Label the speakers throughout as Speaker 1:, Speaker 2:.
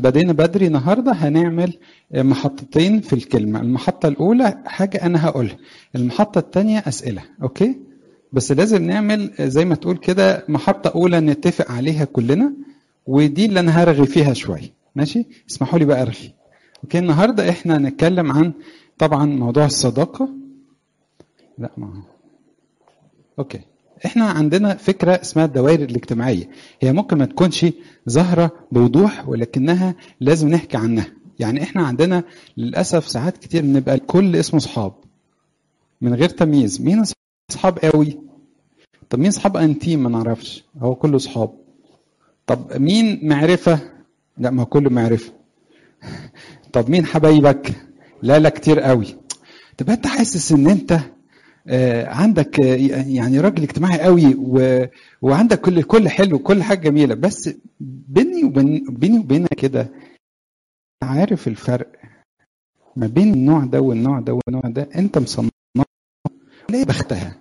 Speaker 1: بدينا بدري النهارده هنعمل محطتين في الكلمه المحطه الاولى حاجه انا هقولها المحطه الثانيه اسئله اوكي بس لازم نعمل زي ما تقول كده محطه اولى نتفق عليها كلنا ودي اللي انا هرغي فيها شويه ماشي اسمحوا لي بقى ارغي اوكي النهارده احنا هنتكلم عن طبعا موضوع الصداقه لا ما هو اوكي احنا عندنا فكره اسمها الدوائر الاجتماعيه هي ممكن ما تكونش ظاهره بوضوح ولكنها لازم نحكي عنها يعني احنا عندنا للاسف ساعات كتير بنبقى الكل اسمه صحاب من غير تمييز مين صحاب قوي طب مين صحاب انتيم ما نعرفش هو كله صحاب طب مين معرفه لا ما كله معرفه طب مين حبايبك لا لا كتير قوي طب انت حاسس ان انت آه عندك آه يعني راجل اجتماعي قوي و... وعندك كل كل حلو وكل حاجه جميله بس بيني وبين بيني وبينك كده عارف الفرق ما بين النوع ده والنوع ده والنوع ده انت مصنف ليه بختها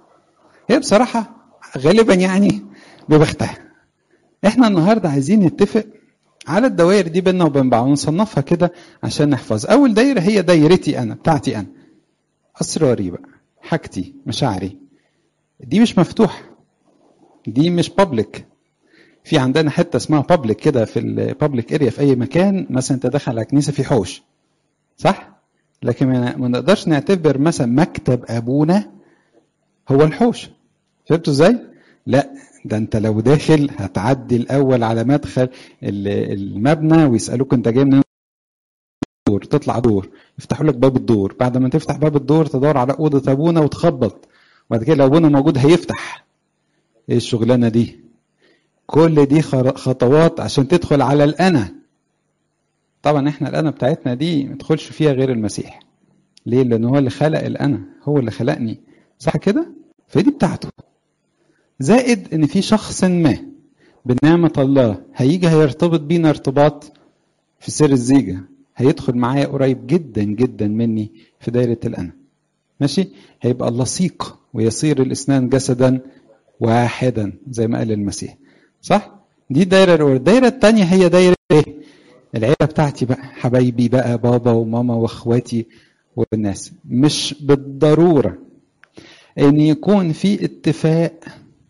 Speaker 1: هي بصراحه غالبا يعني ببختها احنا النهارده عايزين نتفق على الدوائر دي بيننا وبين بعض ونصنفها كده عشان نحفظ اول دايره هي دايرتي انا بتاعتي انا اسراري بقى حاجتي مشاعري دي مش مفتوحه دي مش بابليك في عندنا حته اسمها بابليك كده في البابليك اريا في اي مكان مثلا انت داخل على كنيسه في حوش صح لكن ما نقدرش نعتبر مثلا مكتب ابونا هو الحوش فهمتوا ازاي لا ده انت لو داخل هتعدي الاول على مدخل المبنى ويسالوك انت جاي من دور تطلع دور يفتحوا لك باب الدور بعد ما تفتح باب الدور تدور على اوضه ابونا وتخبط وبعد كده لو ابونا موجود هيفتح ايه الشغلانه دي كل دي خطوات عشان تدخل على الانا طبعا احنا الانا بتاعتنا دي ما تدخلش فيها غير المسيح ليه لان هو اللي خلق الانا هو اللي خلقني صح كده فدي بتاعته زائد ان في شخص ما بنعمة الله هيجي هيرتبط بينا ارتباط في سر الزيجة هيدخل معايا قريب جدا جدا مني في دايرة الأنا ماشي هيبقى لصيق ويصير الإسنان جسدا واحدا زي ما قال المسيح صح دي الدايرة الأولى الدايرة الثانية هي دايرة إيه العيلة بتاعتي بقى حبايبي بقى بابا وماما واخواتي والناس مش بالضرورة ان يكون في اتفاق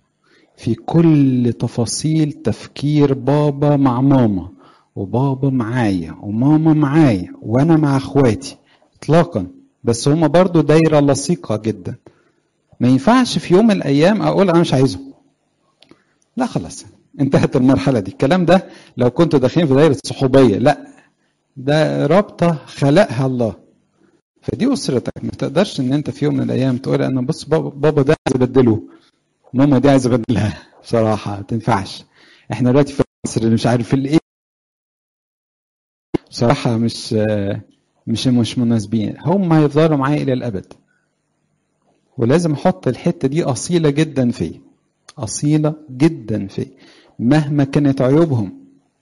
Speaker 1: في كل تفاصيل تفكير بابا مع ماما وبابا معايا وماما معايا وانا مع اخواتي اطلاقا بس هما برضو دايرة لصيقة جدا ما ينفعش في يوم من الايام اقول انا مش عايزهم لا خلاص انتهت المرحلة دي الكلام ده لو كنتوا داخلين في دايرة صحوبية لا ده رابطة خلقها الله فدي اسرتك ما تقدرش ان انت في يوم من الايام تقول انا بص بابا, بابا ده عايز ابدله ماما دي عايز ابدلها بصراحه ما تنفعش احنا دلوقتي في مصر اللي مش عارف الايه بصراحه مش مش مش مناسبين هم هيفضلوا معايا الى الابد ولازم احط الحته دي اصيله جدا في اصيله جدا في مهما كانت عيوبهم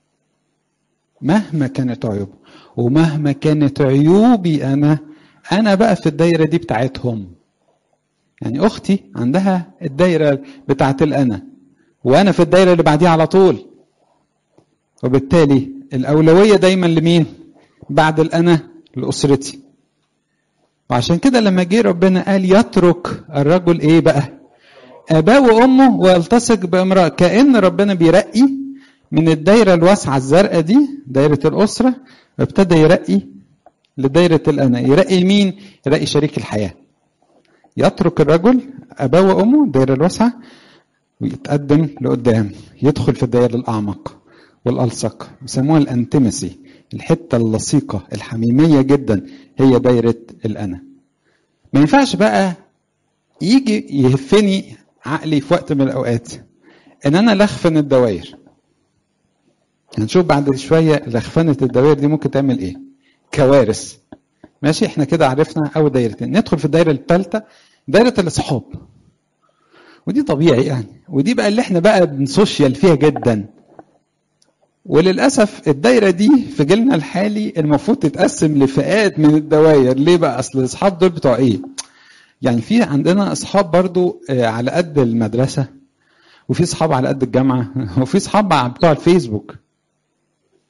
Speaker 1: مهما كانت عيوبهم ومهما كانت عيوبي انا انا بقى في الدايره دي بتاعتهم يعني اختي عندها الدايره بتاعت الانا وانا في الدايره اللي بعديها على طول وبالتالي الاولويه دايما لمين بعد الانا لاسرتي وعشان كده لما جه ربنا قال يترك الرجل ايه بقى اباه وامه ويلتصق بامراه كان ربنا بيرقي من الدايره الواسعه الزرقاء دي دايره الاسره ابتدى يرقي لدايرة الأنا يرقي مين؟ يرقي شريك الحياة يترك الرجل أباه وأمه الدايرة الواسعة ويتقدم لقدام يدخل في الدايرة الأعمق والألصق يسموها الأنتمسي الحتة اللصيقة الحميمية جدا هي دايرة الأنا ما ينفعش بقى يجي يهفني عقلي في وقت من الأوقات إن أنا لخفن الدوائر هنشوف بعد شوية لخفنة الدوائر دي ممكن تعمل إيه كوارث ماشي احنا كده عرفنا اول دايرتين ندخل في الدايره الثالثه دايره الاصحاب ودي طبيعي يعني ودي بقى اللي احنا بقى بنسوشيال فيها جدا وللاسف الدايره دي في جيلنا الحالي المفروض تتقسم لفئات من الدوائر ليه بقى اصل الاصحاب دول بتوع ايه يعني في عندنا اصحاب برضو على قد المدرسه وفي اصحاب على قد الجامعه وفي اصحاب بتوع الفيسبوك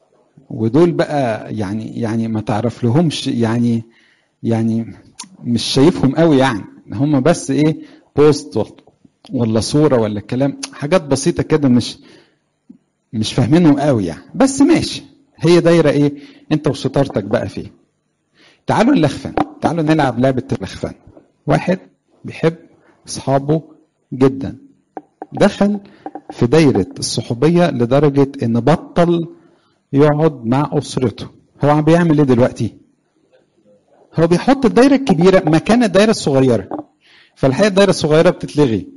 Speaker 1: ودول بقى يعني يعني ما تعرف لهمش يعني يعني مش شايفهم قوي يعني هم بس ايه بوست ولا صوره ولا كلام حاجات بسيطه كده مش مش فاهمينهم قوي يعني بس ماشي هي دايره ايه انت وشطارتك بقى فيه تعالوا نلخفن تعالوا نلعب لعبه اللخفن واحد بيحب اصحابه جدا دخل في دايره الصحوبيه لدرجه ان بطل يقعد مع اسرته هو عم بيعمل ايه دلوقتي هو بيحط الدايره الكبيره مكان الدايره الصغيره فالحقيقه الدايره الصغيره بتتلغي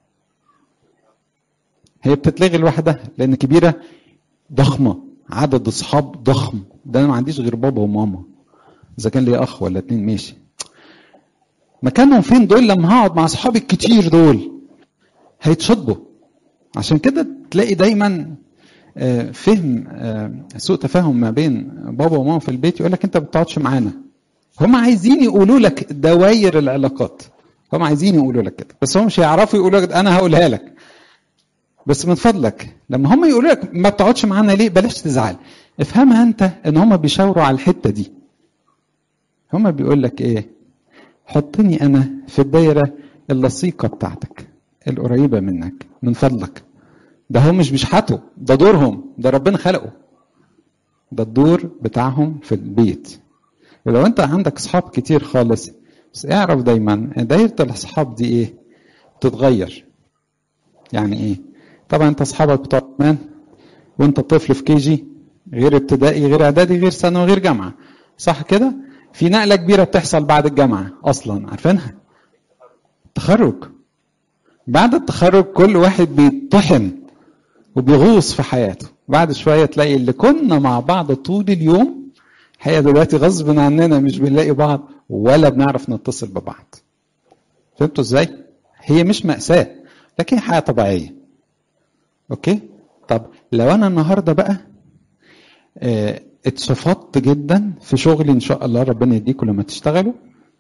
Speaker 1: هي بتتلغي لوحدها لان كبيره ضخمه عدد اصحاب ضخم ده انا ما عنديش غير بابا وماما اذا كان لي اخ ولا اتنين ماشي مكانهم فين دول لما هقعد مع اصحابي الكتير دول هيتشطبوا عشان كده تلاقي دايما فهم سوء تفاهم ما بين بابا وماما في البيت يقول لك انت ما بتقعدش معانا هم عايزين يقولوا لك دواير العلاقات هم عايزين يقولوا لك كده بس هم مش هيعرفوا يقولوا لك انا هقولها لك بس من فضلك لما هم يقولوا لك ما بتقعدش معانا ليه بلاش تزعل افهمها انت ان هم بيشاوروا على الحته دي هم بيقول لك ايه حطني انا في الدايره اللصيقه بتاعتك القريبه منك من فضلك ده هم مش بيشحتوا ده دورهم ده ربنا خلقه ده الدور بتاعهم في البيت ولو انت عندك اصحاب كتير خالص بس اعرف دايما دايره الاصحاب دي ايه بتتغير يعني ايه طبعا انت اصحابك بتوع زمان وانت طفل في كيجي غير ابتدائي غير اعدادي غير ثانوي غير جامعه صح كده في نقله كبيره بتحصل بعد الجامعه اصلا عارفينها تخرج بعد التخرج كل واحد بيطحن وبيغوص في حياته بعد شويه تلاقي اللي كنا مع بعض طول اليوم الحقيقه دلوقتي غصب عننا مش بنلاقي بعض ولا بنعرف نتصل ببعض فهمتوا ازاي هي مش مأساة لكن هي حياة طبيعية اوكي طب لو انا النهارده بقى اه اتشفطت جدا في شغلي ان شاء الله ربنا يديكم لما تشتغلوا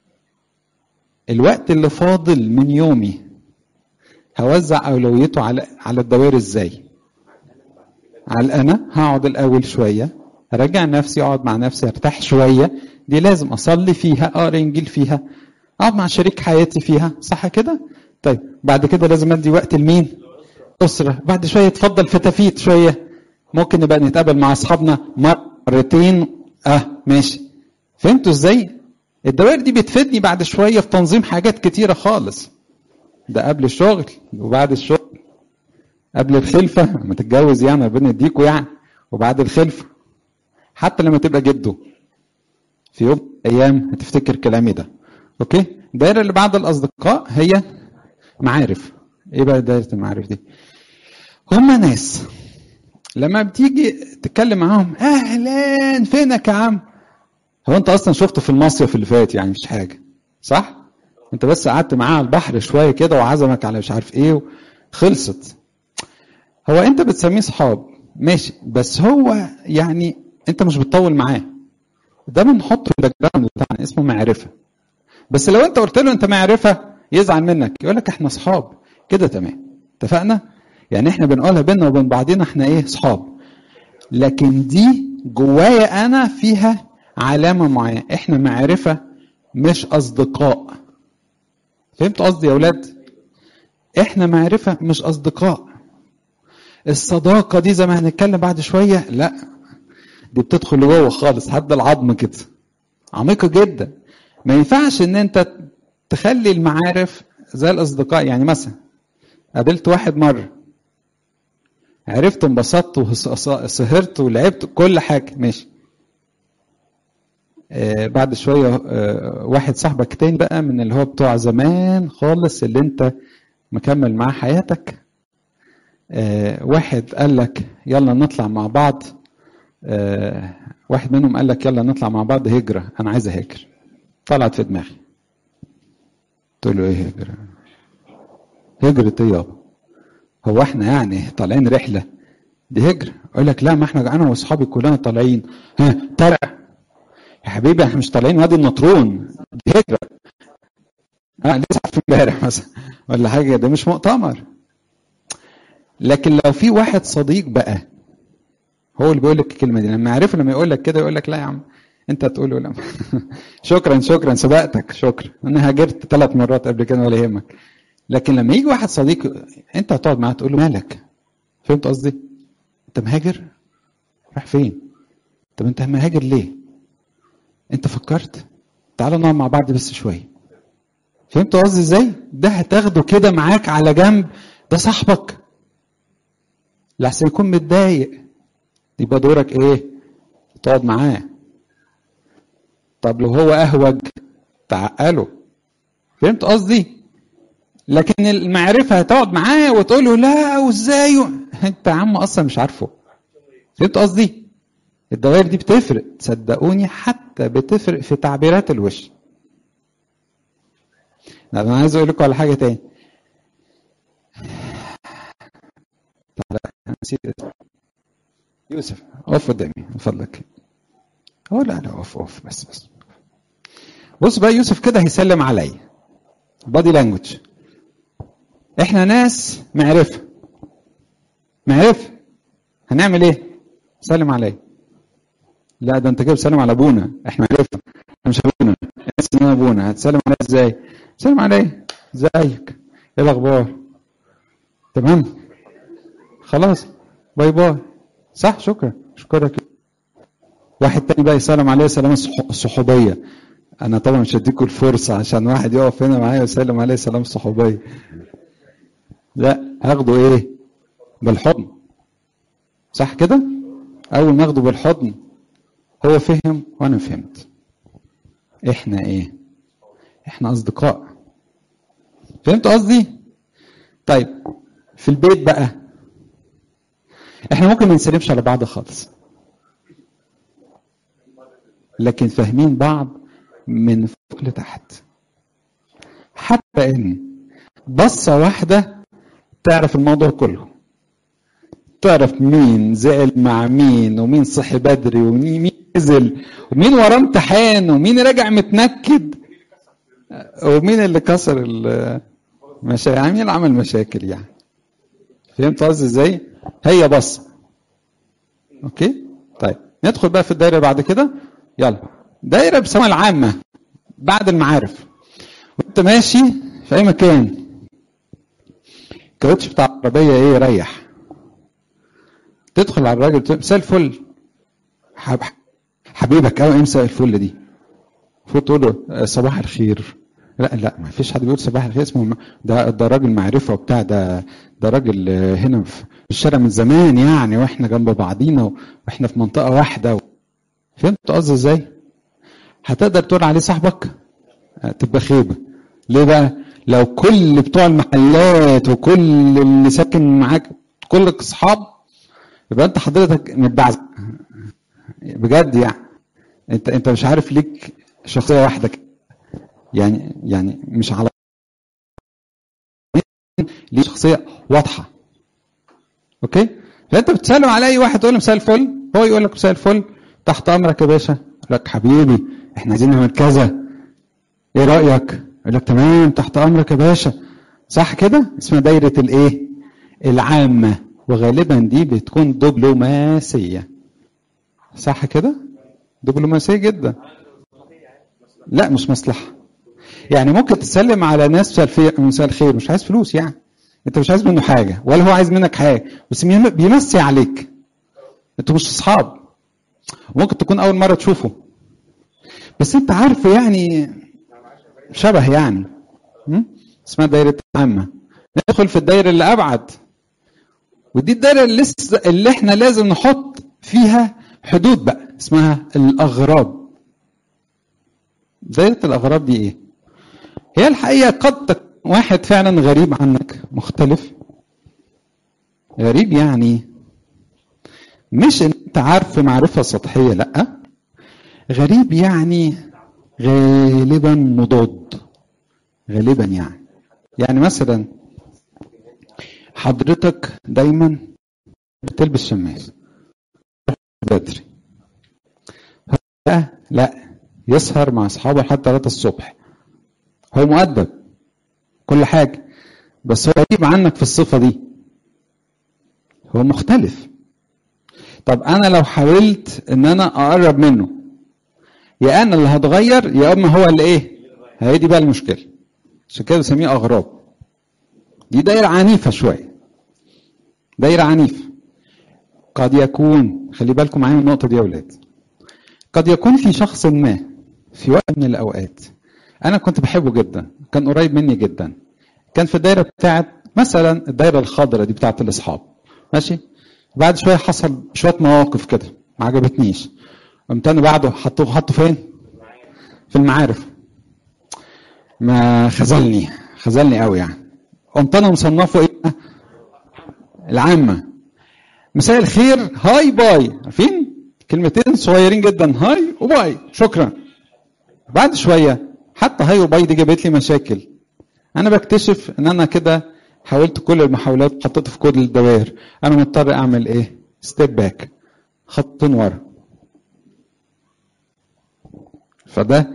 Speaker 1: الوقت اللي فاضل من يومي هوزع اولويته على على الدوائر ازاي على انا هقعد الاول شويه ارجع نفسي اقعد مع نفسي ارتاح شويه دي لازم اصلي فيها اقرا انجيل فيها اقعد مع شريك حياتي فيها صح كده طيب بعد كده لازم ادي وقت لمين اسره بعد شويه اتفضل في تفيت شويه ممكن نبقى نتقابل مع اصحابنا مرتين اه ماشي فهمتوا ازاي الدوائر دي بتفيدني بعد شويه في تنظيم حاجات كتيره خالص ده قبل الشغل وبعد الشغل قبل الخلفه لما تتجوز يعني ربنا يديكوا يعني وبعد الخلفه حتى لما تبقى جده في يوم من الايام هتفتكر كلامي ده اوكي الدايره اللي بعد الاصدقاء هي معارف ايه بقى دايره المعارف دي هم ناس لما بتيجي تتكلم معاهم اهلا فينك يا عم هو انت اصلا شفته في المصيف اللي فات يعني مش حاجه صح انت بس قعدت معاه على البحر شويه كده وعزمك على مش عارف ايه خلصت هو انت بتسميه صحاب ماشي بس هو يعني انت مش بتطول معاه ده بنحطه في الباك جراوند بتاعنا اسمه معرفه بس لو انت قلت له انت معرفه يزعل منك يقول لك احنا اصحاب كده تمام اتفقنا يعني احنا بنقولها بينا وبين بعضينا احنا ايه اصحاب لكن دي جوايا انا فيها علامه معينه احنا معرفه مش اصدقاء فهمتوا قصدي يا اولاد احنا معرفه مش اصدقاء الصداقه دي زي ما هنتكلم بعد شويه لا دي بتدخل لجوه خالص حد العظم كده عميقه جدا ما ينفعش ان انت تخلي المعارف زي الاصدقاء يعني مثلا قابلت واحد مره عرفت انبسطت وسهرت ولعبت كل حاجه ماشي آه بعد شويه آه واحد صاحبك تاني بقى من اللي هو بتوع زمان خالص اللي انت مكمل معاه حياتك آه واحد قال لك يلا نطلع مع بعض آه واحد منهم قال لك يلا نطلع مع بعض هجرة أنا عايز أهاجر طلعت في دماغي قلت له إيه هجرة هجرة إيه يابا هو إحنا يعني طالعين رحلة دي هجرة أقول لك لا ما إحنا أنا وأصحابي كلنا طالعين ها طلع يا حبيبي إحنا مش طالعين وادي النطرون دي هجرة اه لسه في امبارح مثلا ولا حاجة ده مش مؤتمر لكن لو في واحد صديق بقى هو اللي بيقول لك الكلمه دي لما يعرفه لما يقول لك كده يقول لك لا يا عم انت تقول له لا شكرا شكرا سبقتك شكرا انا هاجرت ثلاث مرات قبل كده ولا يهمك لكن لما يجي واحد صديق انت هتقعد معاه تقول له مالك فهمت قصدي انت مهاجر راح فين طب انت مهاجر ليه انت فكرت تعال نقعد مع بعض بس شويه فهمت قصدي ازاي ده هتاخده كده معاك على جنب ده صاحبك لحسن يكون متضايق يبقى دورك ايه تقعد معاه طب لو هو اهوج تعقله فهمت قصدي لكن المعرفه هتقعد معاه وتقول له لا وازاي انت يا عم اصلا مش عارفه فهمت قصدي الدوائر دي بتفرق صدقوني حتى بتفرق في تعبيرات الوش انا عايز اقول لكم على حاجه تاني نسيت يوسف اقف قدامي من فضلك هو لا لا اقف اقف بس بس بص بقى يوسف كده هيسلم عليا بادي لانجوج احنا ناس معرفه معرفه هنعمل ايه سلم عليا لا ده انت كده بتسلم على ابونا احنا معرفه احنا مش ابونا اسمنا ابونا هتسلم عليا ازاي سلم عليا ازيك ايه الاخبار تمام خلاص باي باي صح شكرا اشكرك واحد تاني بقى يسلم عليه سلام الصحوبيه انا طبعا مش هديكوا الفرصه عشان واحد يقف هنا معايا ويسلم عليه سلام صحوبيه لا هاخده ايه بالحضن صح كده اول ما اخده بالحضن هو فهم وانا فهمت احنا ايه احنا اصدقاء فهمت قصدي طيب في البيت بقى احنا ممكن ما نسلمش على بعض خالص لكن فاهمين بعض من فوق لتحت حتى ان بصة واحدة تعرف الموضوع كله تعرف مين زعل مع مين ومين صحي بدري ومين نزل ومين وراه امتحان ومين راجع متنكد ومين اللي كسر المشاكل يعني مين عمل مشاكل يعني فهمت قصدي ازاي هي بص اوكي طيب ندخل بقى في الدايره بعد كده يلا دايره بسمها العامه بعد المعارف وانت ماشي في اي مكان الكاوتش بتاع العربيه ايه ريح تدخل على الراجل مساء الفل حب حبيبك قوي مساء الفل دي المفروض تقول له صباح الخير لا لا ما فيش حد بيقول صباح الخير اسمه ده ده راجل معرفه وبتاع ده ده راجل هنا في الشارع من زمان يعني واحنا جنب بعضينا واحنا في منطقه واحده فهمت قصدي ازاي؟ هتقدر تقول عليه صاحبك؟ تبقى خيبه ليه بقى؟ لو كل بتوع المحلات وكل اللي ساكن معاك كلك اصحاب يبقى انت حضرتك متبعزق بجد يعني انت انت مش عارف ليك شخصيه واحده يعني يعني مش على ليه شخصيه واضحه اوكي فانت بتسلم على اي واحد تقول له مساء الفل هو يقول لك مساء الفل تحت امرك يا باشا لك حبيبي احنا عايزين نعمل كذا ايه رايك يقول لك تمام تحت امرك يا باشا صح كده اسمها دايره الايه العامه وغالبا دي بتكون دبلوماسيه صح كده دبلوماسيه جدا لا مش مصلحه يعني ممكن تسلم على ناس مساء الخير مش عايز فلوس يعني انت مش عايز منه حاجه ولا هو عايز منك حاجه بس بيمسي عليك انتوا مش اصحاب وممكن تكون اول مره تشوفه بس انت عارفه يعني شبه يعني اسمها دايره عامه ندخل في الدايره اللي ابعد ودي الدايره اللي, لسه اللي احنا لازم نحط فيها حدود بقى اسمها الاغراب دايره الاغراب دي ايه هي الحقيقه قد تكون واحد فعلا غريب عنك مختلف غريب يعني مش ان انت عارف معرفه سطحيه لا غريب يعني غالبا مضاد غالبا يعني يعني مثلا حضرتك دايما بتلبس شماس بدري لا لا يسهر مع اصحابه لحد 3 الصبح هو مؤدب كل حاجه بس هو غريب عنك في الصفه دي هو مختلف طب انا لو حاولت ان انا اقرب منه يا انا اللي هتغير يا اما هو اللي ايه هي دي بقى المشكله عشان كده بسميه اغراب دي دايره عنيفه شويه دايره عنيفه قد يكون خلي بالكم معايا من النقطه دي يا اولاد قد يكون في شخص ما في وقت من الاوقات انا كنت بحبه جدا كان قريب مني جدا كان في الدايره بتاعت مثلا الدايره الخضراء دي بتاعت الاصحاب ماشي بعد شويه حصل شويه مواقف كده ما عجبتنيش قمت انا بعده حطوه حطه فين في المعارف ما خذلني خذلني قوي يعني قمت انا مصنفه ايه العامه مساء الخير هاي باي عارفين كلمتين صغيرين جدا هاي وباي شكرا بعد شويه حتى هاي وباي دي جابت لي مشاكل انا بكتشف ان انا كده حاولت كل المحاولات حطيته في كل الدوائر انا مضطر اعمل ايه ستيب باك خطين ورا فده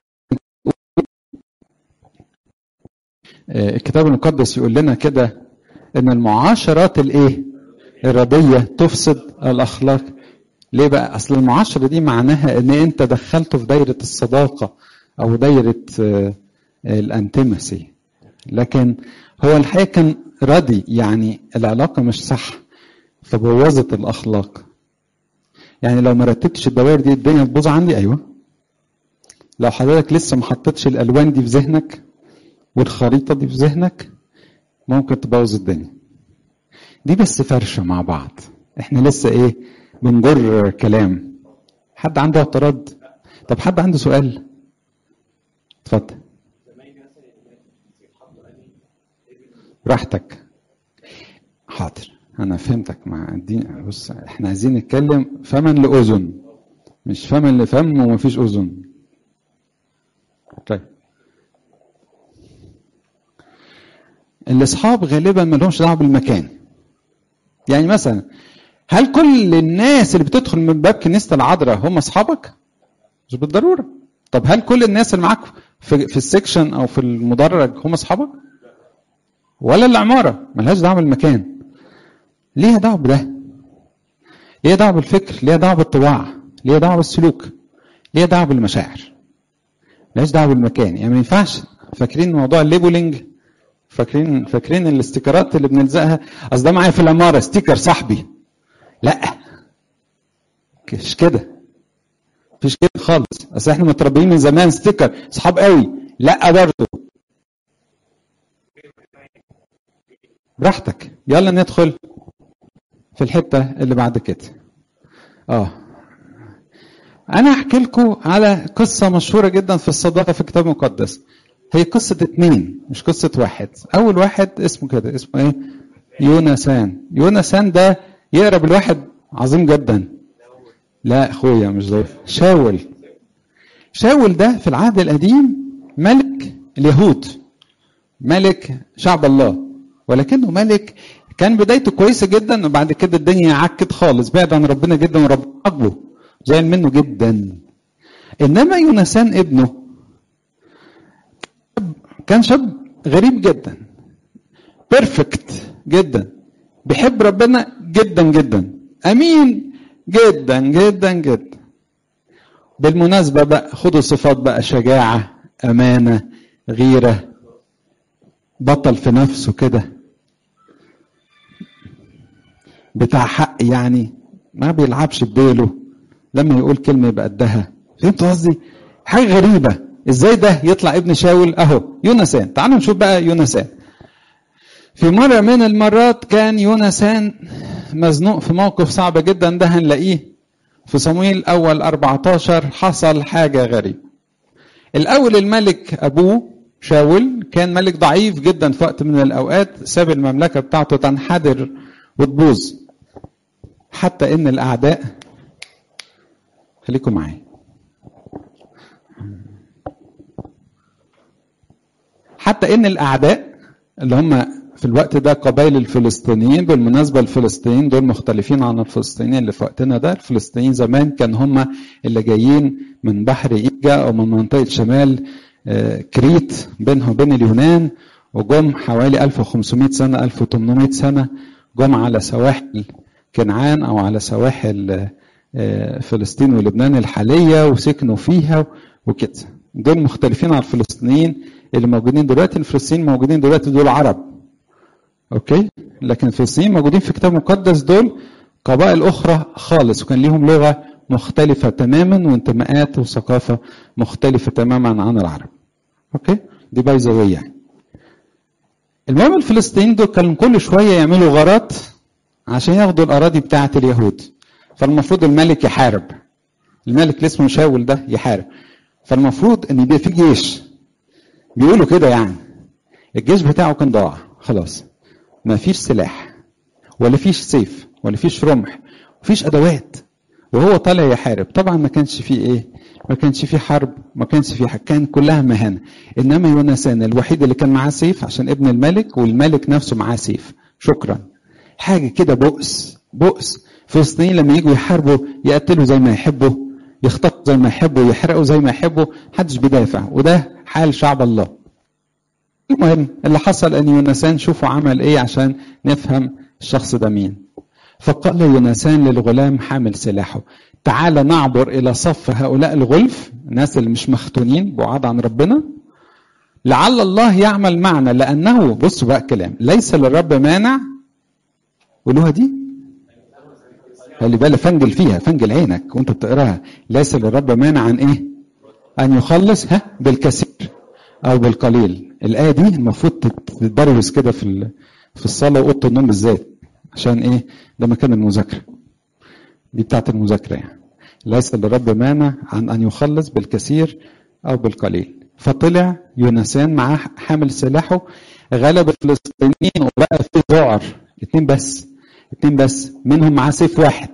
Speaker 1: الكتاب المقدس يقول لنا كده ان المعاشرات الايه الرديه تفسد الاخلاق ليه بقى اصل المعاشره دي معناها ان انت دخلته في دايره الصداقه او دايره الانتمسي لكن هو الحقيقه كان ردي يعني العلاقه مش صح فبوظت الاخلاق يعني لو ما رتبتش الدوائر دي الدنيا تبوظ عندي ايوه لو حضرتك لسه ما حطيتش الالوان دي في ذهنك والخريطه دي في ذهنك ممكن تبوظ الدنيا دي بس فرشه مع بعض احنا لسه ايه بنجر كلام حد عنده اعتراض طب حد عنده سؤال اتفضل براحتك حاضر انا فهمتك مع الدين بص احنا عايزين نتكلم فما لاذن مش فما لفم ومفيش اذن طيب الاصحاب غالبا ما لهمش دعوه بالمكان يعني مثلا هل كل الناس اللي بتدخل من باب كنيسه العذراء هم اصحابك مش بالضروره طب هل كل الناس اللي معاك في, في السكشن او في المدرج هم اصحابك ولا العماره ملهاش دعوه بالمكان ليها دعوه بده ليها دعوه بالفكر ليها دعوه بالطباع ليها دعوه بالسلوك ليها دعوه بالمشاعر ملهاش دعوه بالمكان يعني ما ينفعش فاكرين موضوع الليبلنج فاكرين فاكرين الاستيكرات اللي بنلزقها اصل ده معايا في العماره ستيكر صاحبي لا مش كده مفيش كده خالص اصل احنا متربيين من زمان ستيكر اصحاب قوي لا برضه براحتك يلا ندخل في الحته اللي بعد كده اه انا هحكي لكم على قصه مشهوره جدا في الصداقه في الكتاب المقدس هي قصه اتنين مش قصه واحد اول واحد اسمه كده اسمه ايه يونسان يونسان ده يقرب الواحد عظيم جدا لا اخويا مش ضيف شاول شاول ده في العهد القديم ملك اليهود ملك شعب الله ولكنه ملك كان بدايته كويسه جدا وبعد كده الدنيا عكت خالص بعد عن ربنا جدا وربنا عاقبه زعل منه جدا انما يونسان ابنه كان شاب غريب جدا بيرفكت جدا بيحب ربنا جدا جدا امين جدا جدا جدا بالمناسبه بقى خدوا صفات بقى شجاعه امانه غيره بطل في نفسه كده بتاع حق يعني ما بيلعبش بديله لما يقول كلمه يبقى قدها فهمت قصدي حاجه غريبه ازاي ده يطلع ابن شاول اهو يونسان تعالوا نشوف بقى يونسان في مرة من المرات كان يونسان مزنوق في موقف صعب جدا ده هنلاقيه في صمويل أول 14 حصل حاجة غريبة الأول الملك أبوه شاول كان ملك ضعيف جدا في وقت من الأوقات ساب المملكة بتاعته تنحدر وتبوظ حتى إن الأعداء خليكم معايا حتى ان الاعداء اللي هم في الوقت ده قبائل الفلسطينيين بالمناسبه الفلسطينيين دول مختلفين عن الفلسطينيين اللي في وقتنا ده الفلسطينيين زمان كان هم اللي جايين من بحر ايجا او من منطقه شمال كريت بينها وبين اليونان وجم حوالي 1500 سنه 1800 سنه جم على سواحل كنعان او على سواحل فلسطين ولبنان الحاليه وسكنوا فيها وكده دول مختلفين عن الفلسطينيين اللي موجودين دلوقتي الفلسطينيين موجودين دلوقتي دول عرب اوكي لكن الفلسطينيين موجودين في كتاب مقدس دول قبائل اخرى خالص وكان ليهم لغه مختلفه تماما وانتماءات وثقافه مختلفه تماما عن العرب اوكي دي باي ذا يعني المهم الفلسطينيين دول كانوا كل شويه يعملوا غارات عشان ياخدوا الاراضي بتاعه اليهود فالمفروض الملك يحارب الملك اللي اسمه شاول ده يحارب فالمفروض ان يبقى في جيش بيقولوا كده يعني الجيش بتاعه كان ضاع خلاص ما فيش سلاح ولا فيش سيف ولا فيش رمح وفيش ادوات وهو طالع يحارب طبعا ما كانش فيه ايه ما كانش فيه حرب ما كانش فيه حاجة. كان كلها مهانه انما يونسان الوحيد اللي كان معاه سيف عشان ابن الملك والملك نفسه معاه سيف شكرا حاجه كده بؤس بؤس فلسطينيين لما يجوا يحاربوا يقتلوا زي ما يحبوا يخطفوا زي ما يحبوا يحرقوا زي ما يحبوا محدش بيدافع وده حال شعب الله المهم اللي حصل ان يونسان شوفوا عمل ايه عشان نفهم الشخص ده مين فقال يونسان للغلام حامل سلاحه تعال نعبر الى صف هؤلاء الغلف الناس اللي مش مختونين بعاد عن ربنا لعل الله يعمل معنا لانه بصوا بقى الكلام ليس للرب مانع قولوها دي خلي بالك فنجل فيها فنجل عينك وانت بتقراها ليس للرب مانع عن ايه ان يخلص ها بالكثير او بالقليل الايه دي المفروض تتبروز كده في في الصلاه واوضه النوم بالذات عشان ايه ده مكان المذاكره دي بتاعت المذاكره يعني ليس للرب مانع عن ان يخلص بالكثير او بالقليل فطلع يونسان معاه حامل سلاحه غلب الفلسطينيين وبقى في ذعر اتنين بس اتنين بس منهم معاه سيف واحد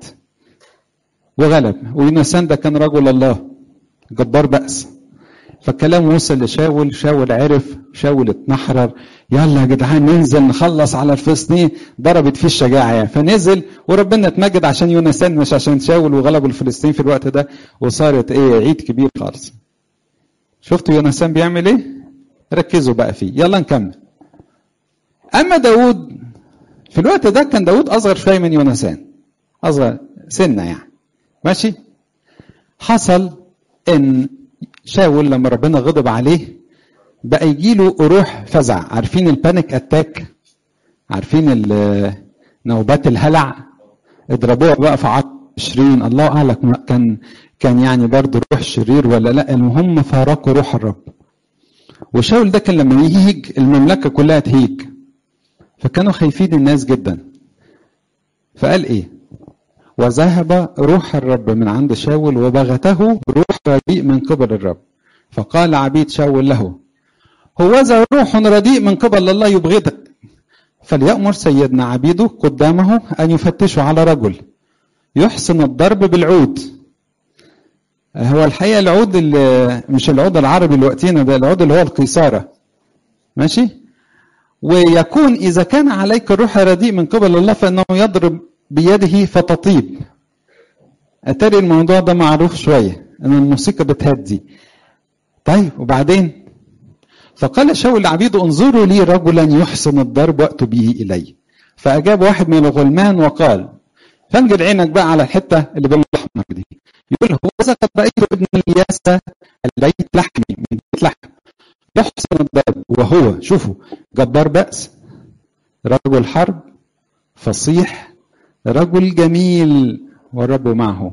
Speaker 1: وغلب ويونسان ده كان رجل الله جبار بأس فالكلام وصل لشاول شاول عرف شاول اتنحرر يلا يا جدعان ننزل نخلص على الفلسطينيين ضربت فيه الشجاعه يعني فنزل وربنا اتمجد عشان يونسان مش عشان شاول وغلبوا الفلسطينيين في الوقت ده وصارت ايه عيد كبير خالص شفتوا يونسان بيعمل ايه ركزوا بقى فيه يلا نكمل اما داود في الوقت ده كان داود اصغر شويه من يونسان اصغر سنه يعني ماشي حصل ان شاول لما ربنا غضب عليه بقى يجي له روح فزع عارفين البانيك اتاك عارفين نوبات الهلع اضربوها بقى في عقل 20 الله اعلم كان كان يعني برضه روح شرير ولا لا المهم فارقوا روح الرب وشاول ده كان لما يهيج المملكه كلها تهيج فكانوا خايفين الناس جدا فقال ايه وذهب روح الرب من عند شاول وبغته روح رديء من قبل الرب فقال عبيد شاول له هوذا روح رديء من قبل الله يبغضك فليأمر سيدنا عبيده قدامه أن يفتشوا على رجل يحسن الضرب بالعود هو الحقيقة العود اللي مش العود العربي اللي وقتنا ده العود اللي هو القيصارة ماشي ويكون إذا كان عليك الروح رديء من قبل الله فإنه يضرب بيده فتطيب أتاري الموضوع ده معروف شوية إن الموسيقى بتهدي طيب وبعدين فقال شاول لعبيده انظروا لي رجلا يحسن الضرب واتوا به الي فاجاب واحد من الغلمان وقال فانجل عينك بقى على الحته اللي بالاحمر دي يقول هو قد رايت ابن الياسة البيت لحمي من بيت لحم يحسن الضرب وهو شوفوا جبار بأس رجل حرب فصيح رجل جميل والرب معه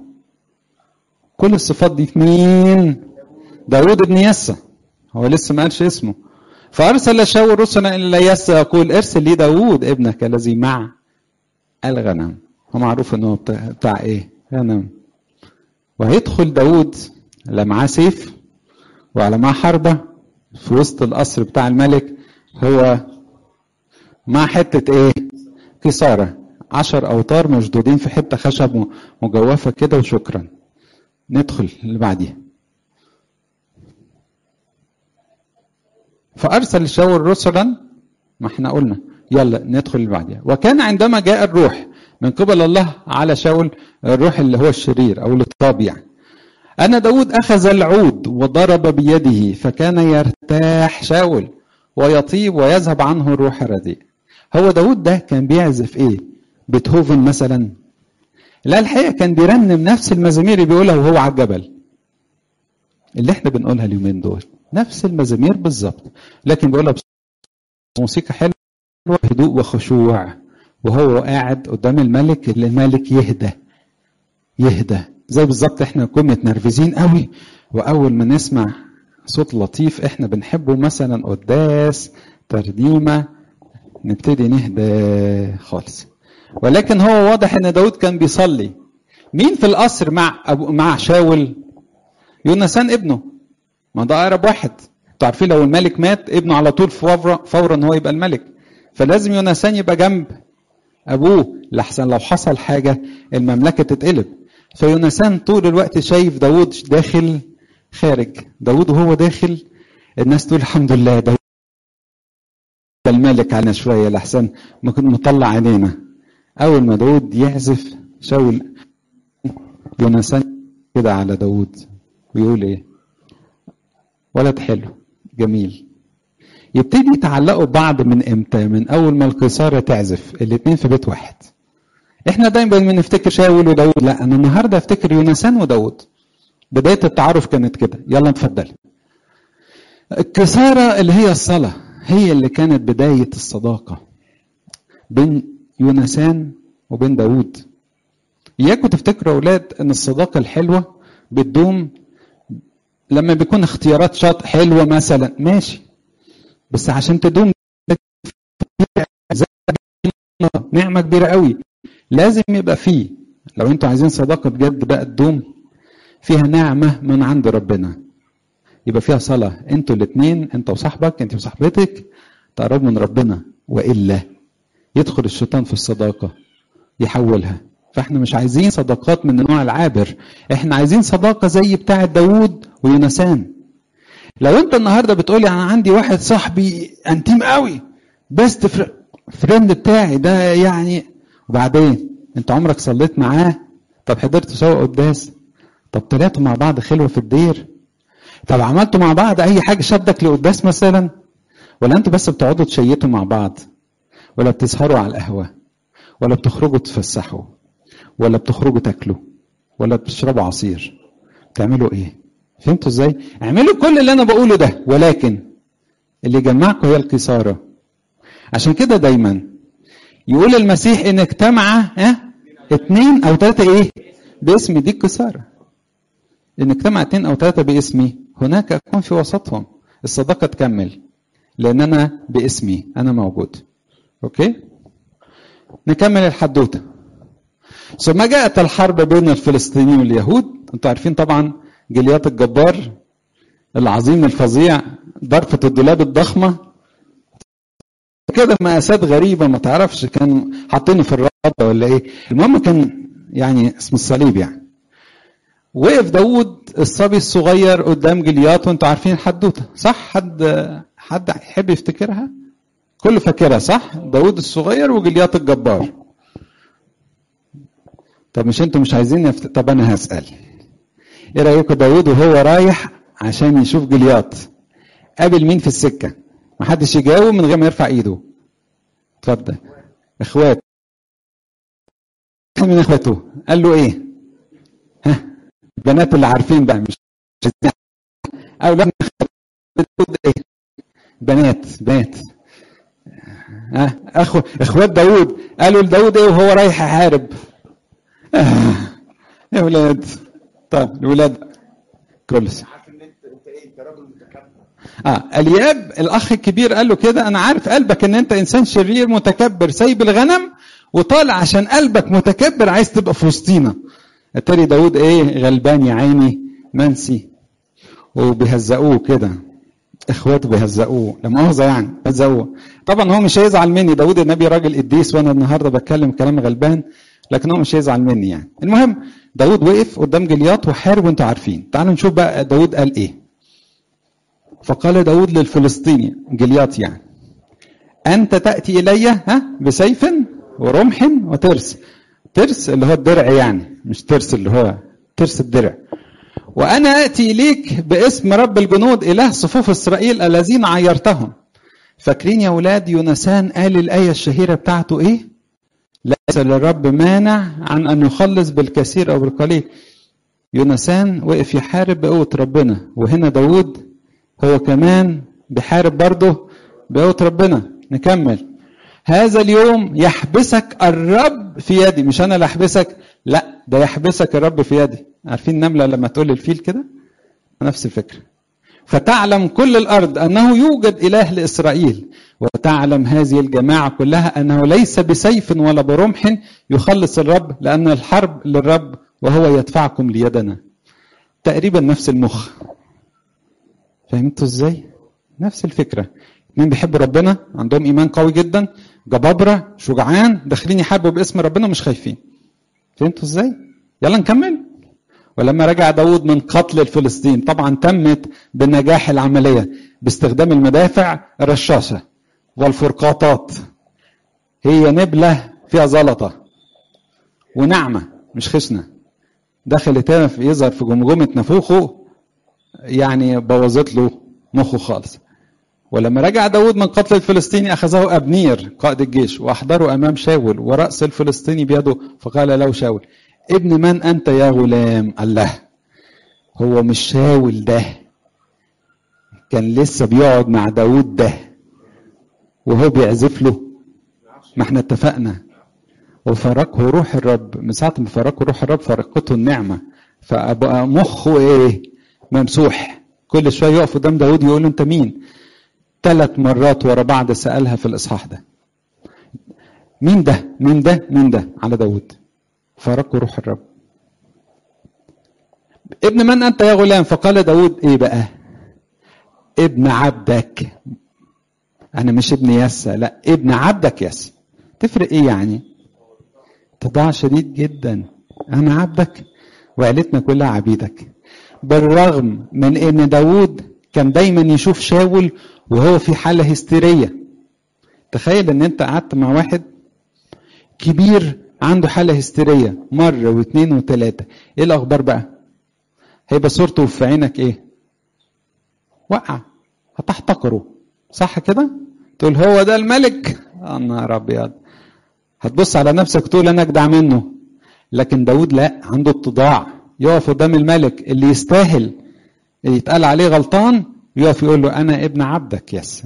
Speaker 1: كل الصفات دي في مين داود بن يسى هو لسه ما قالش اسمه فارسل شاول رسلا الى يسى يقول ارسل لي داود ابنك الذي مع الغنم هو معروف انه بتاع, بتاع ايه غنم وهيدخل داود لا معاه سيف وعلى معاه حربة في وسط القصر بتاع الملك هو مع حتة ايه كسارة عشر أوتار مشدودين في حتة خشب مجوفة كده وشكرا ندخل اللي بعديها فأرسل شاول رسلا ما احنا قلنا يلا ندخل اللي بعديها وكان عندما جاء الروح من قبل الله على شاول الروح اللي هو الشرير أو الاضطراب يعني أن داود أخذ العود وضرب بيده فكان يرتاح شاول ويطيب ويذهب عنه الروح الرديء هو داود ده كان بيعزف ايه بيتهوفن مثلا لا الحقيقه كان بيرنم نفس المزامير اللي بيقولها وهو على الجبل اللي احنا بنقولها اليومين دول نفس المزامير بالظبط لكن بيقولها موسيقى حلوه هدوء وخشوع وهو قاعد قدام الملك اللي الملك يهدى يهدى زي بالظبط احنا نكون متنرفزين قوي واول ما نسمع صوت لطيف احنا بنحبه مثلا قداس ترنيمه نبتدي نهدى خالص ولكن هو واضح ان داود كان بيصلي مين في القصر مع أبو مع شاول يونسان ابنه ما ده اقرب واحد انتوا عارفين لو الملك مات ابنه على طول فورا فورا هو يبقى الملك فلازم يونسان يبقى جنب ابوه لحسن لو حصل حاجه المملكه تتقلب فيونسان طول الوقت شايف داود داخل خارج داود وهو داخل الناس تقول الحمد لله داود الملك علينا شويه لحسن ما كنا مطلع عينينا اول ما داود يعزف شاول يونسان كده على داود ويقول ايه ولد حلو جميل يبتدي يتعلقوا ببعض من امتى من اول ما القيصاره تعزف الاثنين في بيت واحد احنا دايما بنفتكر شاول وداود لا انا النهارده افتكر يونسان وداود بدايه التعارف كانت كده يلا اتفضل القيصاره اللي هي الصلاه هي اللي كانت بدايه الصداقه بين يونسان وبين داود اياكم تفتكروا يا اولاد ان الصداقه الحلوه بتدوم لما بيكون اختيارات شاط حلوه مثلا ماشي بس عشان تدوم نعمه كبيره قوي لازم يبقى فيه لو انتوا عايزين صداقه بجد بقى تدوم فيها نعمه من عند ربنا يبقى فيها صلاه انتوا الاثنين انت وصاحبك انت وصاحبتك تقربوا من ربنا والا يدخل الشيطان في الصداقه يحولها فاحنا مش عايزين صداقات من النوع العابر احنا عايزين صداقه زي بتاعه داوود ويونسان لو انت النهارده بتقولي انا عندي واحد صاحبي انتيم قوي بيست فريند بتاعي ده يعني وبعدين انت عمرك صليت معاه طب حضرت سوا قداس طب طلعتوا مع بعض خلوه في الدير طب عملتوا مع بعض اي حاجه شدك لقداس مثلا ولا انتوا بس بتقعدوا تشيتوا مع بعض ولا بتسهروا على القهوه ولا بتخرجوا تفسحوا ولا بتخرجوا تاكلوا ولا بتشربوا عصير تعملوا ايه فهمتوا ازاي اعملوا كل اللي انا بقوله ده ولكن اللي يجمعكم هي القيصاره عشان كده دايما يقول المسيح ان اجتمع ها اتنين او ثلاثه ايه باسمي دي القيصاره ان اجتمع اتنين او ثلاثه باسمي هناك اكون في وسطهم الصداقه تكمل لان انا باسمي انا موجود اوكي نكمل الحدوته ثم جاءت الحرب بين الفلسطينيين واليهود انتوا عارفين طبعا جليات الجبار العظيم الفظيع ضرفة الدولاب الضخمة كده مقاسات غريبة ما تعرفش كانوا حاطينه في الرابطة ولا ايه المهم كان يعني اسم الصليب يعني وقف داود الصبي الصغير قدام جليات وانتوا عارفين الحدوته صح حد حد يحب يفتكرها كله فاكرها صح داود الصغير وجليات الجبار طب مش انتوا مش عايزين يفت... طب انا هسال ايه رايكم داود وهو رايح عشان يشوف جليات قابل مين في السكه محدش يجاوب من غير ما يرفع ايده اتفضل اخوات من اخواته قال له ايه ها البنات اللي عارفين بقى مش او لا ايه بنات بنات ها اخو اخوات داود قالوا لداود ايه وهو رايح يحارب آه. يا ولاد طيب الولاد كل سنه اه الياب الاخ الكبير قال له كده انا عارف قلبك ان انت انسان شرير متكبر سايب الغنم وطالع عشان قلبك متكبر عايز تبقى في وسطينا اتاري داود ايه غلبان يا عيني منسي وبيهزقوه كده اخواته بيهزقوه لا مؤاخذه يعني بيهزقوه طبعا هو مش هيزعل مني داود النبي راجل قديس وانا النهارده بتكلم كلام غلبان لكن هو مش هيزعل مني يعني المهم داود وقف قدام جلياط وحارب وانتوا عارفين تعالوا نشوف بقى داود قال ايه فقال داود للفلسطيني جلياط يعني أنت تأتي إلي ها بسيف ورمح وترس ترس اللي هو الدرع يعني مش ترس اللي هو ترس الدرع وأنا آتي إليك باسم رب الجنود إله صفوف إسرائيل الذين عيرتهم فاكرين يا ولاد يونسان قال الآية الشهيرة بتاعته إيه ليس للرب مانع عن ان يخلص بالكثير او بالقليل يونسان وقف يحارب بقوة ربنا وهنا داود هو كمان بيحارب برضه بقوة ربنا نكمل هذا اليوم يحبسك الرب في يدي مش انا اللي احبسك لا ده يحبسك الرب في يدي عارفين النمله لما تقول للفيل كده نفس الفكره فتعلم كل الارض انه يوجد اله لاسرائيل وتعلم هذه الجماعه كلها انه ليس بسيف ولا برمح يخلص الرب لان الحرب للرب وهو يدفعكم ليدنا تقريبا نفس المخ فهمتوا ازاي نفس الفكره اتنين بيحبوا ربنا عندهم ايمان قوي جدا جبابره شجعان داخلين يحاربوا باسم ربنا مش خايفين فهمتوا ازاي يلا نكمل ولما رجع داود من قتل الفلسطين طبعا تمت بنجاح العمليه باستخدام المدافع الرشاشه والفرقاطات هي نبله فيها زلطه ونعمه مش خشنه دخلت هنا في يظهر في جمجمه نافوخه يعني بوظت له مخه خالص ولما رجع داود من قتل الفلسطيني أخذه أبنير قائد الجيش وأحضره أمام شاول ورأس الفلسطيني بيده فقال له شاول ابن من أنت يا غلام الله هو مش شاول ده كان لسه بيقعد مع داود ده وهو بيعزف له ما احنا اتفقنا وفرقه روح الرب من ساعة ما فرقه روح الرب فرقته النعمة فبقى مخه ايه ممسوح كل شوية يقف قدام داود يقول له انت مين ثلاث مرات ورا بعض سألها في الإصحاح ده مين ده مين ده مين ده على داود فرقه روح الرب ابن من أنت يا غلام فقال داود إيه بقى ابن عبدك أنا مش ابن يسى لا ابن عبدك يسى تفرق إيه يعني تضاع شديد جدا أنا عبدك وعيلتنا كلها عبيدك بالرغم من ان داود كان دايما يشوف شاول وهو في حالة هستيرية تخيل ان انت قعدت مع واحد كبير عنده حالة هستيرية مرة واثنين وثلاثة ايه الاخبار بقى هيبقى صورته في عينك ايه وقع هتحتقره صح كده تقول هو ده الملك يا نهار ابيض هتبص على نفسك تقول انا اجدع منه لكن داود لا عنده اتضاع يقف قدام الملك اللي يستاهل يتقال عليه غلطان يقف يقول له انا ابن عبدك يس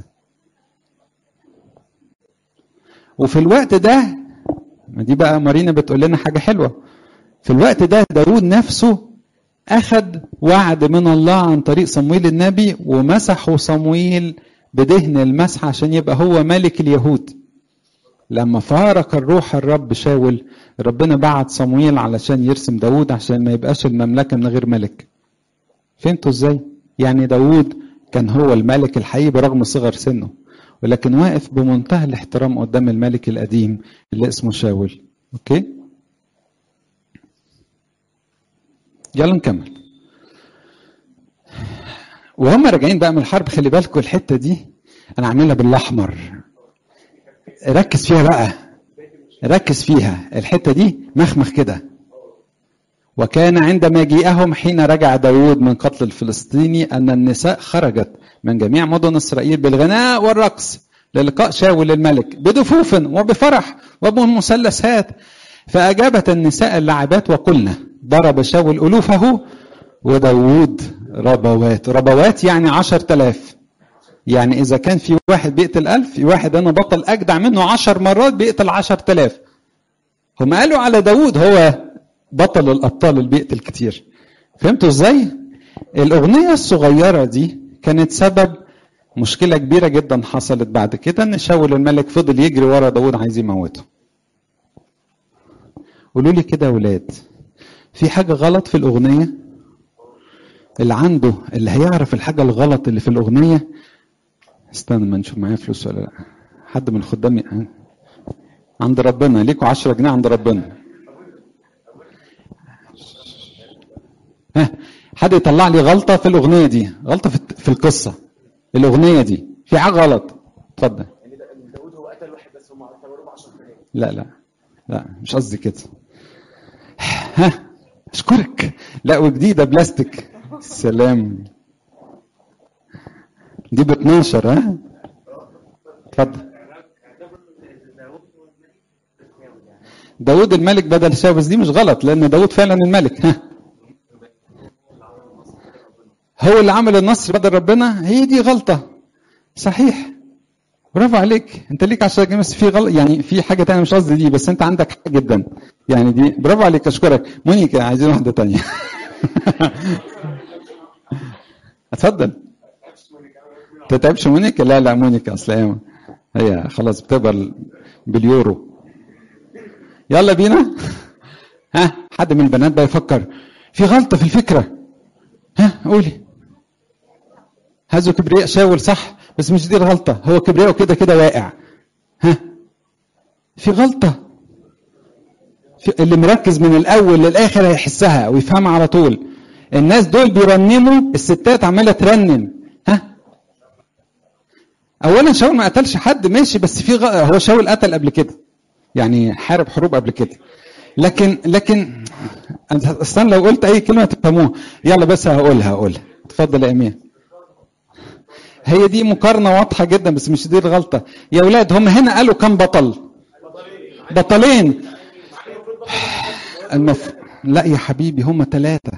Speaker 1: وفي الوقت ده ما دي بقى مارينا بتقول لنا حاجه حلوه في الوقت ده داود نفسه اخذ وعد من الله عن طريق صمويل النبي ومسحه صمويل بدهن المسح عشان يبقى هو ملك اليهود لما فارق الروح الرب شاول ربنا بعت صمويل علشان يرسم داود عشان ما يبقاش المملكة من غير ملك فهمتوا ازاي يعني داود كان هو الملك الحقيقي برغم صغر سنه ولكن واقف بمنتهى الاحترام قدام الملك القديم اللي اسمه شاول اوكي يلا نكمل وهم راجعين بقى من الحرب خلي بالكم الحته دي انا عاملها بالاحمر ركز فيها بقى ركز فيها الحتة دي مخمخ كده وكان عند مجيئهم حين رجع داود من قتل الفلسطيني أن النساء خرجت من جميع مدن إسرائيل بالغناء والرقص للقاء شاول الملك بدفوف وبفرح وبمثلثات فأجابت النساء اللاعبات وقلنا ضرب شاول ألوفه وداود ربوات ربوات يعني عشر تلاف يعني إذا كان في واحد بيقتل ألف في واحد أنا بطل أجدع منه عشر مرات بيقتل عشر تلاف هم قالوا على داود هو بطل الأبطال اللي بيقتل كتير فهمتوا إزاي؟ الأغنية الصغيرة دي كانت سبب مشكلة كبيرة جدا حصلت بعد كده إن شاول الملك فضل يجري ورا داود عايز يموته قولوا لي كده يا ولاد في حاجة غلط في الأغنية اللي عنده اللي هيعرف الحاجة الغلط اللي في الأغنية استنى ما نشوف معايا فلوس ولا لا حد من الخدام عند ربنا ليكوا 10 جنيه عند ربنا ها حد يطلع لي غلطة في الأغنية دي غلطة في, في القصة الأغنية دي في حاجة غلط اتفضل
Speaker 2: يعني داود هو قتل واحد بس هم اعتبروه ب 10 جنيه
Speaker 1: لا لا لا مش قصدي كده ها اشكرك لا وجديدة بلاستيك سلام دي ب 12 ها اتفضل داود الملك بدل شاول بس دي مش غلط لان داود فعلا الملك ها هو اللي عمل النصر بدل ربنا هي دي غلطه صحيح برافو عليك انت ليك 10 جنيه بس في غلط يعني في حاجه تانية مش قصدي دي بس انت عندك حق جدا يعني دي برافو عليك اشكرك مونيكا عايزين واحده تانية اتفضل تتعبش مونيكا لا لا مونيكا اصل هي هي خلاص بتقبل باليورو يلا بينا ها حد من البنات بقى يفكر في غلطه في الفكره ها قولي هذا كبرياء شاول صح بس مش دي الغلطه هو كبرياء كده كده واقع ها في غلطه في اللي مركز من الاول للاخر هيحسها ويفهمها على طول الناس دول بيرنموا الستات عماله ترنم ها اولا شاول ما قتلش حد ماشي بس في غ... هو شاول قتل قبل كده يعني حارب حروب قبل كده لكن لكن اصلا لو قلت اي كلمه تفهموها يلا بس هقولها هقولها اتفضل يا امين هي دي مقارنه واضحه جدا بس مش دي الغلطه يا اولاد هم هنا قالوا كم بطل بطلين المف... لا يا حبيبي هم ثلاثه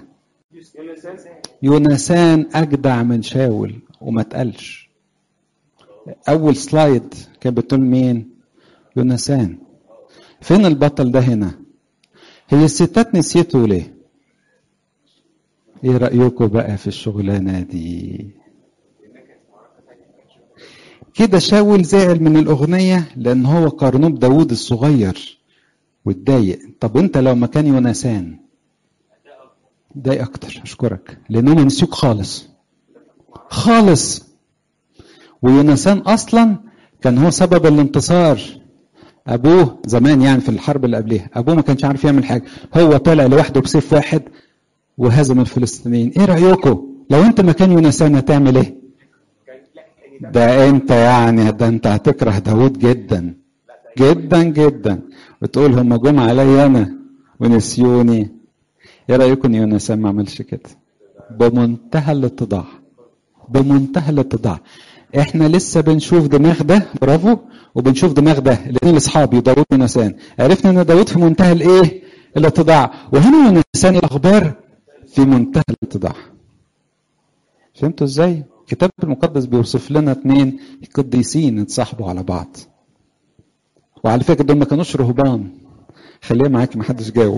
Speaker 1: يونسان اجدع من شاول وما اتقالش اول سلايد كانت بتقول مين يونسان فين البطل ده هنا هي الستات نسيته ليه ايه رايكم بقى في الشغلانه دي كده شاول زعل من الاغنيه لان هو قارنوه بداوود الصغير واتضايق طب انت لو مكان يونسان ضايق اكتر اشكرك لانهم نسيوك خالص خالص ويونسان اصلا كان هو سبب الانتصار ابوه زمان يعني في الحرب اللي قبلها ابوه ما كانش عارف يعمل حاجه هو طلع لوحده بسيف واحد وهزم الفلسطينيين ايه رايكم لو انت مكان يونسان هتعمل ايه ده انت يعني ده انت هتكره داود جدا جدا جدا وتقول هم جم عليا انا ونسيوني ايه رايكم ان يونسان ما عملش كده بمنتهى الاتضاع بمنتهى الاتضاع احنا لسه بنشوف دماغ ده برافو وبنشوف دماغ ده الاثنين اصحابي داوود ونسان عرفنا ان داوود في منتهى الايه الاتضاع وهنا ونسان الاخبار في منتهى الاتضاع فهمتوا ازاي الكتاب المقدس بيوصف لنا اثنين قديسين اتصاحبوا على بعض وعلى فكره دول ما كانوش رهبان خليها معاك ما حدش جاوب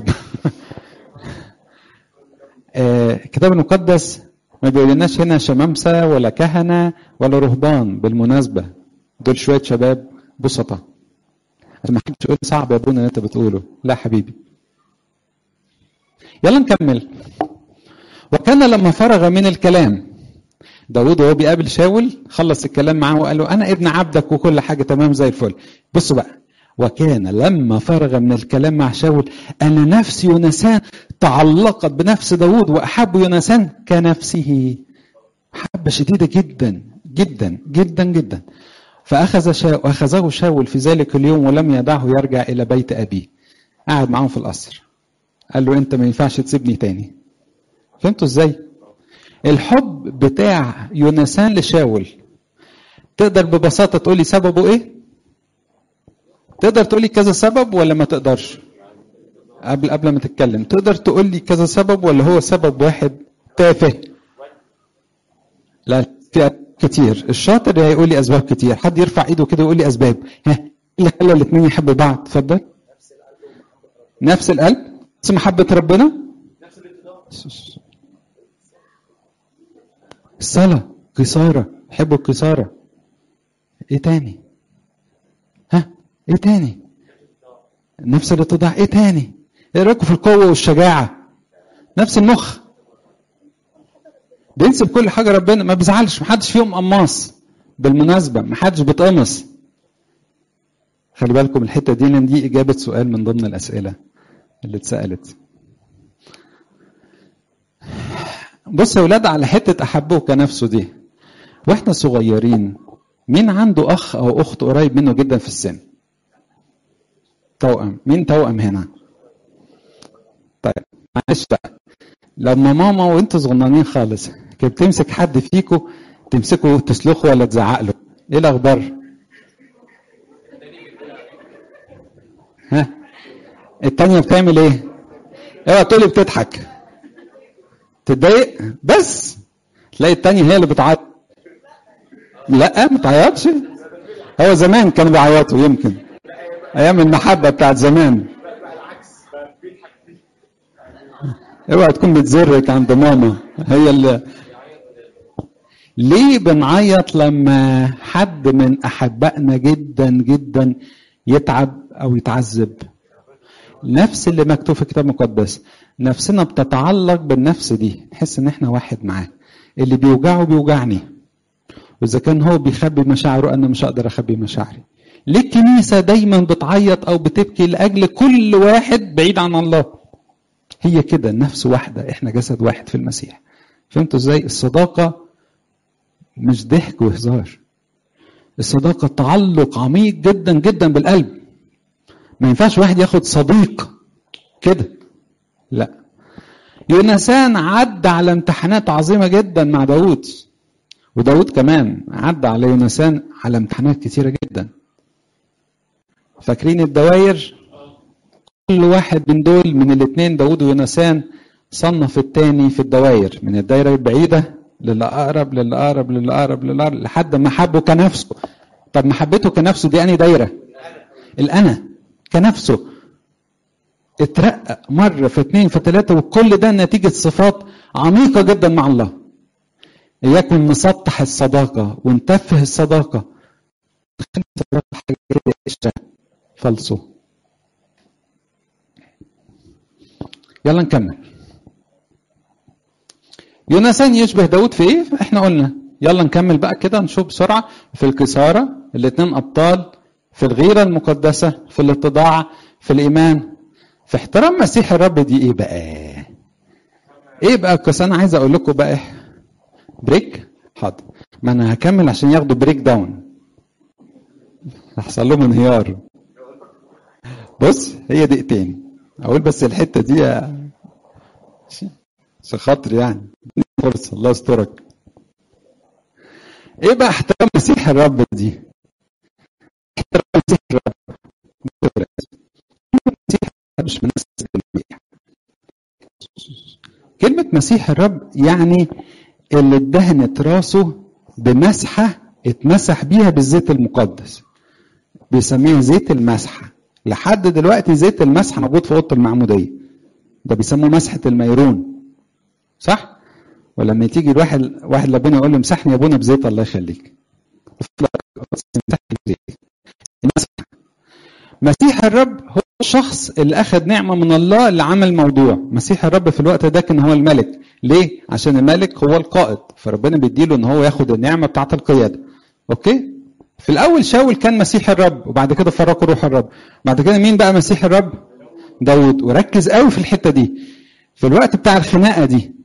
Speaker 1: الكتاب المقدس ما بيقولناش هنا شمامسه ولا كهنه ولا رهبان بالمناسبه دول شويه شباب بسطة ما حدش يقول صعب يا ابونا اللي انت بتقوله لا حبيبي يلا نكمل وكان لما فرغ من الكلام داود وهو بيقابل شاول خلص الكلام معاه وقال له انا ابن عبدك وكل حاجه تمام زي الفل بصوا بقى وكان لما فرغ من الكلام مع شاول أن نفس يونسان تعلقت بنفس داود وأحب يونسان كنفسه محبة شديدة جدا جدا جدا جدا فأخذ شاول أخذه شاول في ذلك اليوم ولم يدعه يرجع إلى بيت أبيه قعد معاهم في القصر قال له أنت ما ينفعش تسيبني تاني فهمتوا إزاي؟ الحب بتاع يونسان لشاول تقدر ببساطة تقولي سببه إيه؟ تقدر تقول لي كذا سبب ولا ما تقدرش قبل قبل ما تتكلم تقدر تقول لي كذا سبب ولا هو سبب واحد تافه لا في كتير الشاطر هيقول لي اسباب كتير حد يرفع ايده كده ويقول لي اسباب ها ايه اللي خلى الاثنين يحبوا بعض اتفضل نفس القلب نفس محبه ربنا الصلاه قصاره يحبوا القصاره ايه تاني ها ايه تاني نفس الاتضاع ايه تاني ايه رايكم في القوه والشجاعه نفس المخ بينسب كل حاجه ربنا ما بيزعلش محدش فيهم قماص بالمناسبه محدش بيتقمص خلي بالكم الحته دي لان دي اجابه سؤال من ضمن الاسئله اللي اتسالت بص يا ولاد على حته احبه كنفسه دي واحنا صغيرين مين عنده اخ او اخت قريب منه جدا في السن توأم مين توأم هنا طيب معلش بقى لما ماما وانتوا صغننين خالص كانت بتمسك حد فيكم تمسكه تسلخه ولا تزعق له ايه الاخبار ها التانية بتعمل ايه اوعى تقولي بتضحك تتضايق بس تلاقي التانية هي اللي بتعيط لا ما تعيطش هو زمان كانوا بيعيطوا يمكن ايام المحبة بتاعت زمان اوعى تكون بتزرك عند ماما هي اللي ليه بنعيط لما حد من احبائنا جدا جدا يتعب او يتعذب نفس اللي مكتوب في الكتاب المقدس نفسنا بتتعلق بالنفس دي نحس ان احنا واحد معاه اللي بيوجعه بيوجعني واذا كان هو بيخبي مشاعره انا مش هقدر اخبي مشاعري ليه الكنيسة دايما بتعيط او بتبكي لاجل كل واحد بعيد عن الله هي كده نفس واحدة احنا جسد واحد في المسيح فهمتوا ازاي الصداقة مش ضحك وهزار الصداقة تعلق عميق جدا جدا بالقلب ما ينفعش واحد ياخد صديق كده لا يونسان عدى على امتحانات عظيمة جدا مع داود وداود كمان عدى على يونسان على امتحانات كتيرة جدا فاكرين الدواير كل واحد من دول من الاثنين داود ويونسان صنف التاني في الدواير من الدايرة البعيدة للي أقرب للي أقرب للي أقرب للي أقرب لحد ما حبه كنفسه طب محبته كنفسه دي أنهي دايرة؟ الأنا كنفسه اترقى مرة في اثنين في ثلاثة وكل ده نتيجة صفات عميقة جدا مع الله يكن مسطح الصداقة ونتفه الصداقة فلسو يلا نكمل يونسان يشبه داود في ايه احنا قلنا يلا نكمل بقى كده نشوف بسرعة في الكسارة الاثنين ابطال في الغيرة المقدسة في الاتضاع في الايمان في احترام مسيح الرب دي ايه بقى ايه بقى بس انا عايز اقول لكم بقى بريك حاضر ما انا هكمل عشان ياخدوا بريك داون هحصل لهم انهيار بص هي دقيقتين اقول بس الحته دي عشان خاطر يعني فرصه الله يسترك ايه بقى احترام مسيح الرب دي احترام مسيح الرب مسيح مش من الجميع كلمة مسيح الرب يعني اللي ادهنت راسه بمسحة اتمسح بيها بالزيت المقدس بيسميها زيت المسحة لحد دلوقتي زيت المسحة موجود في أوضة المعمودية ده بيسموه مسحة الميرون صح؟ ولما تيجي الواحد واحد ربنا يقول له امسحني يا ابونا بزيت الله يخليك مسيح الرب هو الشخص اللي اخذ نعمه من الله اللي عمل موضوع مسيح الرب في الوقت ده كان هو الملك ليه عشان الملك هو القائد فربنا بيديله ان هو ياخد النعمه بتاعه القياده اوكي في الاول شاول كان مسيح الرب وبعد كده فرقوا روح الرب بعد كده مين بقى مسيح الرب داود وركز قوي في الحته دي في الوقت بتاع الخناقه دي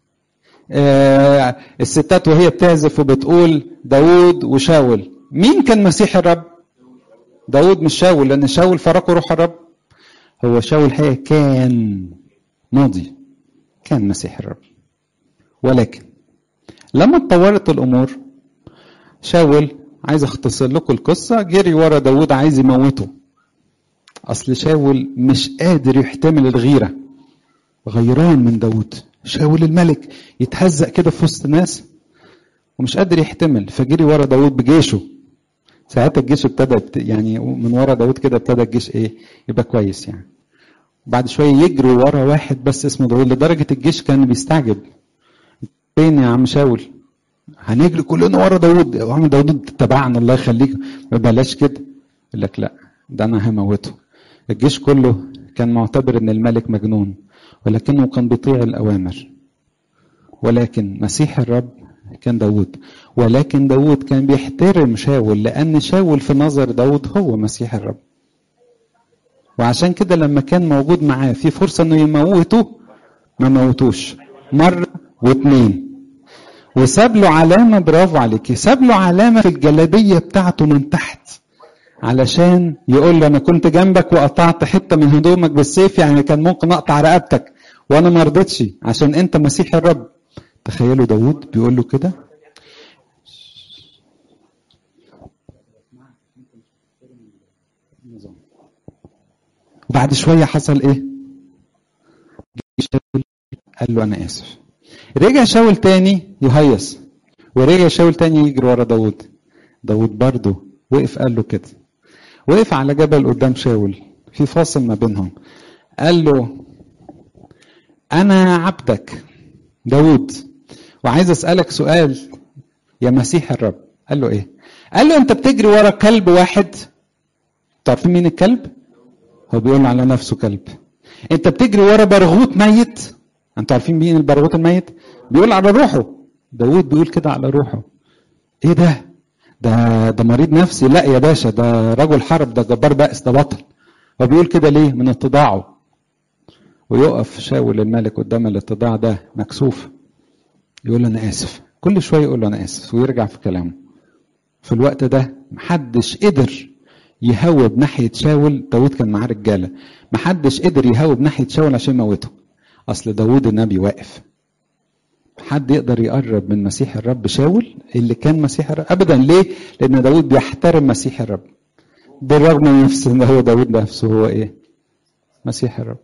Speaker 1: آه الستات وهي بتعزف وبتقول داود وشاول مين كان مسيح الرب داود مش شاول لان شاول فرقوا روح الرب هو شاول الحقيقه كان ماضي كان مسيح الرب ولكن لما اتطورت الامور شاول عايز اختصر لكم القصه جري ورا داود عايز يموته اصل شاول مش قادر يحتمل الغيره غيران من داود شاول الملك يتهزق كده في وسط الناس ومش قادر يحتمل فجري ورا داود بجيشه ساعتها الجيش ابتدى يعني من ورا داود كده ابتدى الجيش ايه يبقى كويس يعني بعد شويه يجروا ورا واحد بس اسمه داود لدرجه الجيش كان بيستعجب فين يا عم شاول هنجري كلنا ورا داود يا عم داود تبعنا الله يخليك ما بلاش كده يقول لك لا ده انا هموته الجيش كله كان معتبر ان الملك مجنون ولكنه كان بيطيع الاوامر ولكن مسيح الرب كان داود ولكن داود كان بيحترم شاول لأن شاول في نظر داود هو مسيح الرب وعشان كده لما كان موجود معاه في فرصة انه يموته ما موتوش مرة واثنين وساب له علامة برافو عليك ساب له علامة في الجلابية بتاعته من تحت علشان يقول له انا كنت جنبك وقطعت حتة من هدومك بالسيف يعني كان ممكن اقطع رقبتك وانا ما رضيتش عشان انت مسيح الرب تخيلوا داود بيقول له كده وبعد بعد شويه حصل ايه شاول قال له انا اسف رجع شاول تاني يهيص ورجع شاول تاني يجري ورا داود داود برضه وقف قال له كده وقف على جبل قدام شاول في فاصل ما بينهم قال له انا عبدك داود وعايز اسالك سؤال يا مسيح الرب قال له ايه قال له انت بتجري ورا كلب واحد تعرفين مين الكلب هو بيقول على نفسه كلب انت بتجري ورا برغوت ميت انتوا عارفين مين البرغوت الميت بيقول على روحه داود بيقول كده على روحه ايه ده ده ده مريض نفسي لا يا باشا ده رجل حرب ده جبار بأس ده بطل هو بيقول كده ليه من اتضاعه ويقف شاول الملك قدام الاتضاع ده مكسوف يقول له انا اسف كل شويه يقول له انا اسف ويرجع في كلامه في الوقت ده محدش قدر يهوب ناحيه شاول داود كان معاه رجاله محدش قدر يهوب ناحيه شاول عشان يموته اصل داود النبي واقف حد يقدر يقرب من مسيح الرب شاول اللي كان مسيح الرب ابدا ليه لان داود بيحترم مسيح الرب بالرغم من نفسه ان هو داود نفسه هو ايه مسيح الرب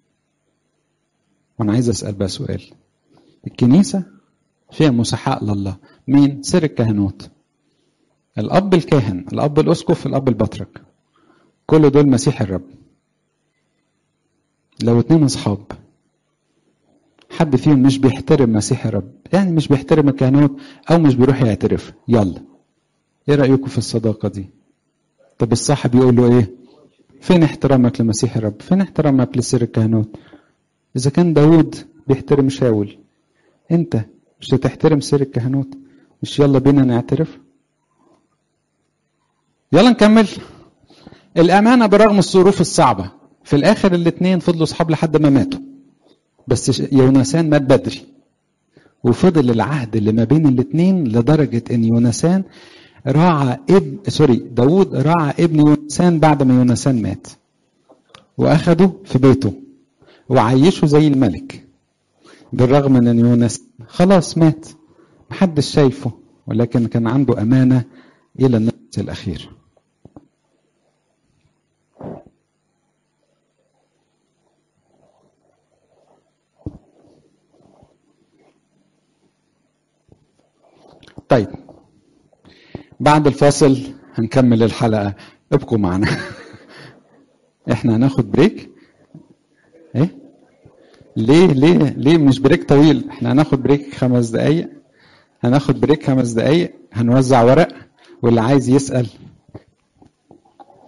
Speaker 1: وانا عايز اسال بقى سؤال الكنيسه فيها مسحاء لله مين سر الكهنوت الاب الكاهن الاب الاسقف الاب البطرك كل دول مسيح الرب لو اتنين اصحاب حد فيهم مش بيحترم مسيح الرب يعني مش بيحترم الكهنوت او مش بيروح يعترف يلا ايه رايكم في الصداقه دي طب الصاحب يقول له ايه فين احترامك لمسيح الرب فين احترامك لسر الكهنوت اذا كان داود بيحترم شاول انت مش هتحترم سر الكهنوت مش يلا بينا نعترف يلا نكمل الامانه برغم الظروف الصعبه في الاخر الاثنين فضلوا اصحاب لحد ما ماتوا بس يونسان مات بدري وفضل العهد اللي ما بين الاثنين لدرجه ان يونسان راعى ابن سوري داود راعى ابن يونسان بعد ما يونسان مات واخده في بيته وعيشه زي الملك بالرغم من ان يونس خلاص مات محدش شايفه ولكن كان عنده امانه الى النفس الاخير طيب بعد الفاصل هنكمل الحلقه ابقوا معنا احنا هناخد بريك ايه ليه ليه ليه مش بريك طويل احنا هناخد بريك خمس دقايق هناخد بريك خمس دقايق هنوزع ورق واللي عايز يسأل